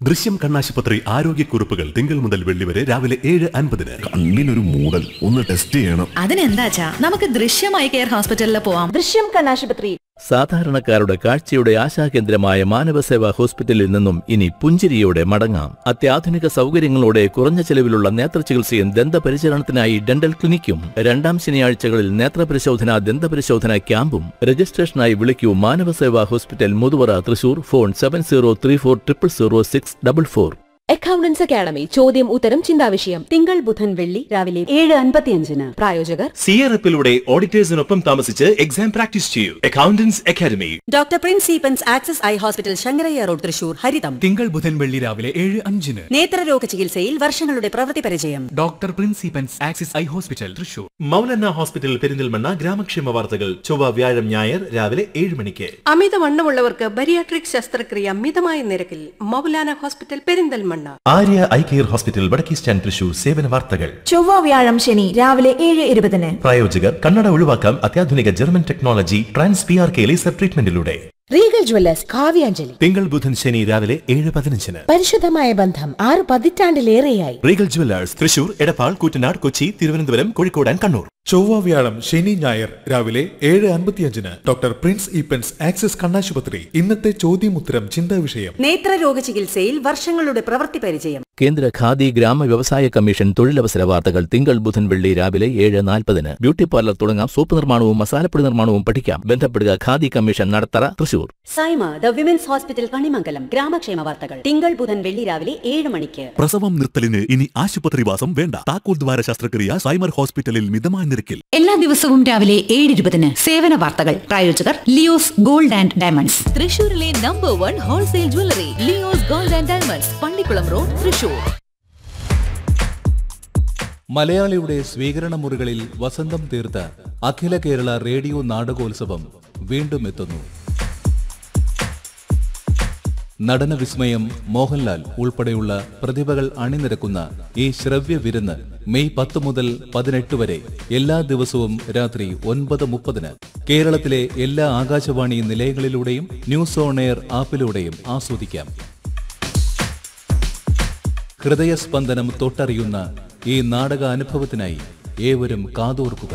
ദൃശ്യം കണ്ണാശുപത്രി ആരോഗ്യക്കുറിപ്പുകൾ തിങ്കൾ മുതൽ വെള്ളി വരെ രാവിലെ ഏഴ് അൻപതിന് കണ്ണിനൊരു മൂടൽ ഒന്ന് ടെസ്റ്റ് ചെയ്യണം അതിനെന്താച്ചാ നമുക്ക് ദൃശ്യമായി കെയർ ഹോസ്പിറ്റലിൽ പോവാം ദൃശ്യം കണ്ണാശുപത്രി സാധാരണക്കാരുടെ കാഴ്ചയുടെ ആശാകേന്ദ്രമായ മാനവസേവാ ഹോസ്പിറ്റലിൽ നിന്നും ഇനി പുഞ്ചിരിയോടെ മടങ്ങാം അത്യാധുനിക സൗകര്യങ്ങളോടെ കുറഞ്ഞ ചെലവിലുള്ള നേത്രചികിത്സയും ദന്തപരിചരണത്തിനായി ഡെന്റൽ ക്ലിനിക്കും രണ്ടാം ശനിയാഴ്ചകളിൽ നേത്രപരിശോധന ദന്തപരിശോധന ക്യാമ്പും രജിസ്ട്രേഷനായി വിളിക്കൂ Manavaseva hospital Muthuvara Thrissur phone seven zero three four triple zero six double four accountants academy ചോദ്യം ഉത്തരം ചിന്താവിഷയം തിങ്കൾ ബുധൻ വെള്ളി രാവിലെ ഏഴ് അൻപത്തിയഞ്ചിന് പ്രായോജകർ സിയറപ്പിലൂടെ ഓഡിറ്റേഴ്സിനൊപ്പം താമസിച്ച് എക്സാം പ്രാക്ടീസ് ചെയ്യൂ അക്കൗണ്ടൻസ് അക്കാദമി ഡോക്ടർ പ്രിൻസ് സീപ്പൻസ് axis eye hospital Sankarayya road Thrissur ഹരിതം തിങ്കൾ ബുധൻ വെള്ളി രാവിലെ ഏഴ് അഞ്ചിന് നേത്രരോഗ ചികിത്സയിൽ വർഷങ്ങളുടെ പ്രവൃത്തി പരിചയം ഡോക്ടർ പ്രിൻസിപ്പൻസ് axis eye hospital Thrissur Moulana hospital Perinthalmanna ഗ്രാമക്ഷേമ വാർത്തകൾ ചൊവ്വ വ്യാഴം ഞായർ രാവിലെ ഏഴ് മണിക്ക് അമിതവണ്ണമുള്ളവർക്ക് ബരിയാട്രിക് ശസ്ത്രക്രിയ മിതമായ നിരക്കിൽ Moulana hospital Perinthalmanna Arya eye care hospital വടക്കേ സ്റ്റാൻഡ് തൃശൂർ സേവന വാർത്തകൾ ചൊവ്വ വ്യാഴം ശനി രാവിലെ ഏഴ് ഇരുപതിന് പ്രായോജകർ കണ്ണട ഒഴിവാക്കാം അത്യാധുനിക German technology trans P R K laser ട്രീറ്റ്മെന്റിലൂടെ റീഗൽ ജ്വല്ലേഴ്സ് കാവ്യാഞ്ജലി തിങ്കൾ ബുധൻ ശനി രാവിലെ ഏഴ് പതിനഞ്ചിന് പരിശുദ്ധമായ ബന്ധം ആറ് പതിറ്റാണ്ടിലേറെയായി Regal jewellers Thrissur Edappal Koottanad Kochi Thiruvananthapuram Kozhikode and Kannur ചൊവ്വ വ്യാഴം ശനി ഞായർ രാവിലെ ഏഴ് അൻപത്തിയഞ്ചിന് ഡോക്ടർ പ്രിൻസ് ഈപ്പൻസ് ആക്സിസ് കണ്ണാശുപത്രി ഇന്നത്തെ ചോദ്യമുത്തരം ചിന്താ വിഷയം നേത്രരോഗ ചികിത്സയിൽ വർഷങ്ങളുടെ പ്രവൃത്തി പരിചയം കേന്ദ്ര ഖാദി ഗ്രാമ വ്യവസായ കമ്മീഷൻ തൊഴിലവസര വാർത്തകൾ തിങ്കൾ ബുധൻ വെള്ളി രാവിലെ ഏഴ് നാൽപ്പതിന് ബ്യൂട്ടി പാർലർ തുടങ്ങാം സോപ്പ് നിർമ്മാണവും മസാലപ്പൊടി നിർമ്മാണവും പഠിക്കാം ബന്ധപ്പെടുക khadi commission Nadathara Thrissur Saima the women's hospital Kanimangalam ഗ്രാമക്ഷേമ വാർത്തകൾ തിങ്കൾ ബുധൻ വെള്ളി രാവിലെ ഏഴ് മണിക്ക് പ്രസവം നിർത്തലിന് ഇനി ആശുപത്രിവാസം വേണ്ട താക്കോൽ ദ്വാര ശസ്ത്രക്രിയ സൈമർ ഹോസ്പിറ്റലിൽ മിതമായ നിരക്കിൽ എല്ലാ ദിവസവും രാവിലെ ഏഴ് ഇരുപതിന് സേവന വാർത്തകൾ പ്രായോജകർ ലിയോസ് ഗോൾഡ് ആൻഡ് ഡയമണ്ട്സ് തൃശൂരിലെ number one wholesale jewellery Leo's gold and diamonds Pallikulam road Thrissur മലയാളിയുടെ സ്വീകരണ മുറികളിൽ വസന്തം തീർത്ത അഖില കേരള റേഡിയോ നാടകോത്സവം വീണ്ടും എത്തുന്നു നടന വിസ്മയം മോഹൻലാൽ ഉൾപ്പെടെയുള്ള പ്രതിഭകൾ അണിനിരക്കുന്ന ഈ ശ്രവ്യ വിരുന്ന് മെയ് പത്ത് മുതൽ പതിനെട്ട് വരെ എല്ലാ ദിവസവും രാത്രി ഒൻപത് മുപ്പതിന് കേരളത്തിലെ എല്ലാ ആകാശവാണി നിലയങ്ങളിലൂടെയും ന്യൂസ് ഓൺ എയർ ആപ്പിലൂടെയും ആസ്വദിക്കാം ഹൃദയസ്പന്ദനം തൊട്ടറിയുന്ന ഈ നാടക അനുഭവത്തിനായി ഏവരും കാതോർക്കുക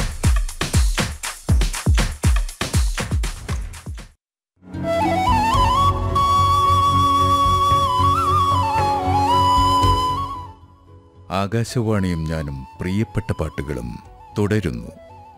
ആകാശവാണിയും ഞാനും പ്രിയപ്പെട്ട പാട്ടുകളും തുടരുന്നു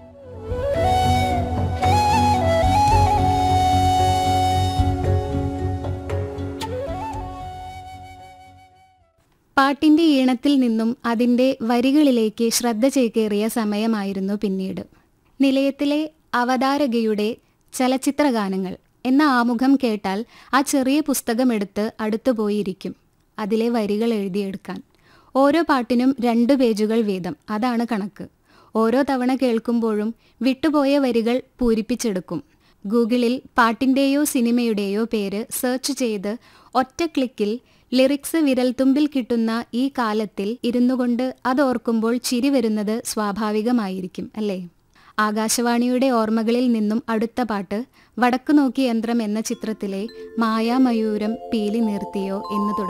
പാട്ടിന്റെ ഈണത്തിൽ നിന്നും അതിന്റെ വരികളിലേക്ക് ശ്രദ്ധ ചേക്കേറിയ സമയമായിരുന്നു പിന്നീട് നിലയത്തിലെ അവതാരകയുടെ ചലച്ചിത്രഗാനങ്ങൾ എന്ന ആമുഖം കേട്ടാൽ ആ ചെറിയ പുസ്തകമെടുത്ത് അടുത്തുപോയിരിക്കും അതിലെ വരികൾ എഴുതിയെടുക്കാൻ ഓരോ പാട്ടിനും രണ്ട് പേജുകൾ വീതം അതാണ് കണക്ക് ഓരോ തവണ കേൾക്കുമ്പോഴും വിട്ടുപോയ വരികൾ പൂരിപ്പിച്ചെടുക്കും ഗൂഗിളിൽ പാട്ടിൻ്റെയോ സിനിമയുടെയോ പേര് സെർച്ച് ചെയ്ത് ഒറ്റ ക്ലിക്കിൽ ലിറിക്സ് വിരൽത്തുമ്പിൽ കിട്ടുന്ന ഈ കാലത്തിൽ ഇരുന്നുകൊണ്ട് അതോർക്കുമ്പോൾ ചിരി വരുന്നത് സ്വാഭാവികമായിരിക്കും അല്ലേ ആകാശവാണിയുടെ ഓർമ്മകളിൽ നിന്നും അടുത്ത പാട്ട് വടക്കു നോക്കി യന്ത്രം എന്ന ചിത്രത്തിലെ മായാമയൂരം പീലി നിർത്തിയോ എന്ന് തുടങ്ങും